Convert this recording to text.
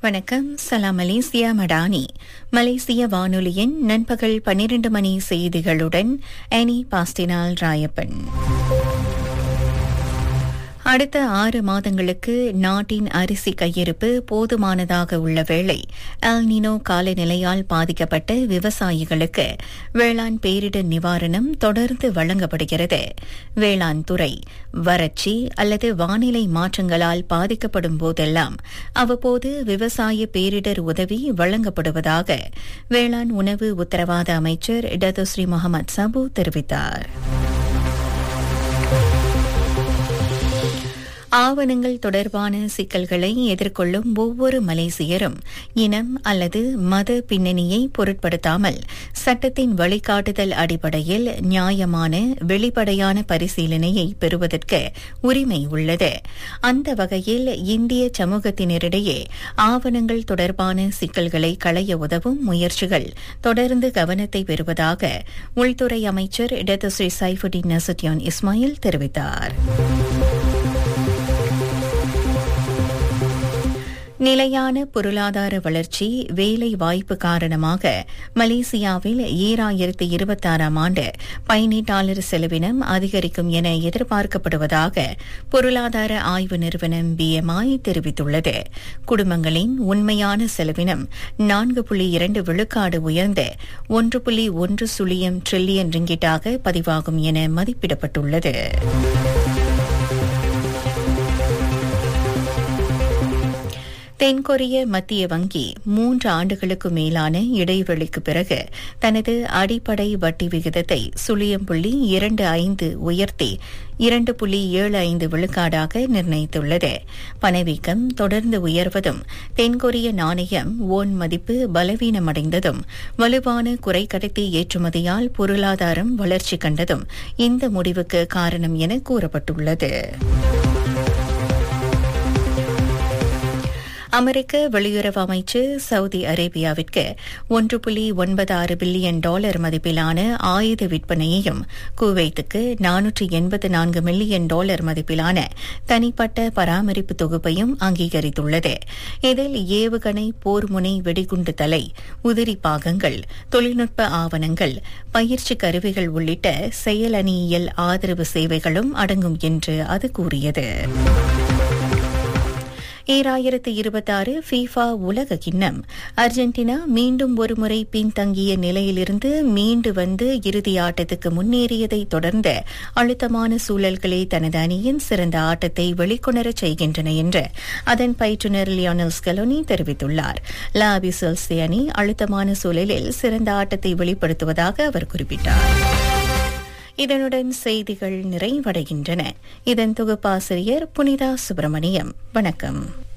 வணக்கம் சலாம் மலேசியா மடானி மலேசிய வானொலியின் நண்பகல் பன்னிரண்டு மணி செய்திகளுடன் அனி பாஸ்டினால் ராயப்பன் அடுத்த ஆறு மாதங்களுக்கு நாட்டின் அரிசி கையிருப்பு போதுமானதாக உள்ள வேளை அல்னினோ காலநிலையால் பாதிக்கப்பட்ட விவசாயிகளுக்கு வேளாண் பேரிடர் நிவாரணம் தொடர்ந்து வழங்கப்படுகிறது வேளாண் துறை வறட்சி அல்லது வானிலை மாற்றங்களால் பாதிக்கப்படும் போதெல்லாம் அவ்வப்போது விவசாய பேரிடர் உதவி வழங்கப்படுவதாக வேளாண் உணவு உத்தரவாத அமைச்சர் டத்துஸ்ரீ முகமது சபு தெரிவித்தார் ஆவணங்கள் தொடர்பான சிக்கல்களை எதிர்கொள்ளும் ஒவ்வொரு மலேசியரும் இனம் அல்லது மத பின்னணியை பொருட்படுத்தாமல் சட்டத்தின் வழிகாட்டுதல் அடிப்படையில் நியாயமான வெளிப்படையான பரிசீலனையை பெறுவதற்கு உரிமை உள்ளது அந்த வகையில் இந்திய சமூகத்தினரிடையே ஆவணங்கள் தொடர்பான சிக்கல்களை களைய உதவும் முயற்சிகள் தொடர்ந்து கவனத்தை பெறுவதாக உள்துறை அமைச்சர் இடதுஸ்ரீ சைஃபுடின் நசுட்டியான் இஸ்மாயில் தெரிவித்தார் நிலையான பொருளாதார வளர்ச்சி வேலை வாய்ப்பு காரணமாக மலேசியாவில் ஈராயிரத்து இருபத்தாறாம் ஆண்டு பயணீட்டாளர் செலவினம் அதிகரிக்கும் என எதிர்பார்க்கப்படுவதாக பொருளாதார ஆய்வு நிறுவனம் பிஎம்ஐ தெரிவித்துள்ளது குடும்பங்களின் உண்மையான செலவினம் நான்கு புள்ளி இரண்டு விழுக்காடு உயர்ந்து ஒன்று புள்ளி ஒன்று சுழியம் டிரில்லியன் ரிங்கிட்டாக பதிவாகும் என மதிப்பிடப்பட்டுள்ளது தென்கொரிய மத்திய வங்கி மூன்று ஆண்டுகளுக்கு மேலான இடைவெளிக்கு பிறகு தனது அடிப்படை வட்டி விகிதத்தை சுழியம் புள்ளி இரண்டு ஐந்து உயர்த்தி இரண்டு புள்ளி ஏழு ஐந்து விழுக்காடாக நிர்ணயித்துள்ளது பணவீக்கம் தொடர்ந்து உயர்வதும் தென்கொரிய நாணயம் ஓன் மதிப்பு பலவீனமடைந்ததும் வலுவான குறைக்கடத்தி ஏற்றுமதியால் பொருளாதாரம் வளர்ச்சி கண்டதும் இந்த முடிவுக்கு காரணம் என கூறப்பட்டுள்ளது அமெரிக்க வெளியுறவு அமைச்சு சவுதி அரேபியாவிற்கு ஒன்று புள்ளி ஒன்பது ஆறு பில்லியன் டாலர் மதிப்பிலான ஆயுத விற்பனையையும் குவைத்துக்கு நானூற்று எண்பத்து நான்கு மில்லியன் டாலர் மதிப்பிலான தனிப்பட்ட பராமரிப்பு தொகுப்பையும் அங்கீகரித்துள்ளது இதில் ஏவுகணை போர்முனை வெடிகுண்டு தலை உதிரி பாகங்கள் தொழில்நுட்ப ஆவணங்கள் பயிற்சி கருவிகள் உள்ளிட்ட செயலணியியல் ஆதரவு சேவைகளும் அடங்கும் என்று அது கூறியது ஈராயிரத்து இருபத்தாறு ஃபீஃபா உலக கிண்ணம் அர்ஜென்டினா மீண்டும் ஒருமுறை பின்தங்கிய நிலையிலிருந்து மீண்டு வந்து இறுதி ஆட்டத்துக்கு முன்னேறியதை தொடர்ந்து அழுத்தமான சூழல்களே தனது அணியின் சிறந்த ஆட்டத்தை வெளிக்கொணரச் செய்கின்றன என்று அதன் பயிற்றுநர் லியோனல் ஸ்கலோனி தெரிவித்துள்ளார் லாபிசல்சி அணி அழுத்தமான சூழலில் சிறந்த ஆட்டத்தை வெளிப்படுத்துவதாக அவர் குறிப்பிட்டார் இதனுடன் செய்திகள் நிறைவடைகின்றன இதன் தொகுப்பாசிரியர் புனிதா சுப்பிரமணியம் வணக்கம்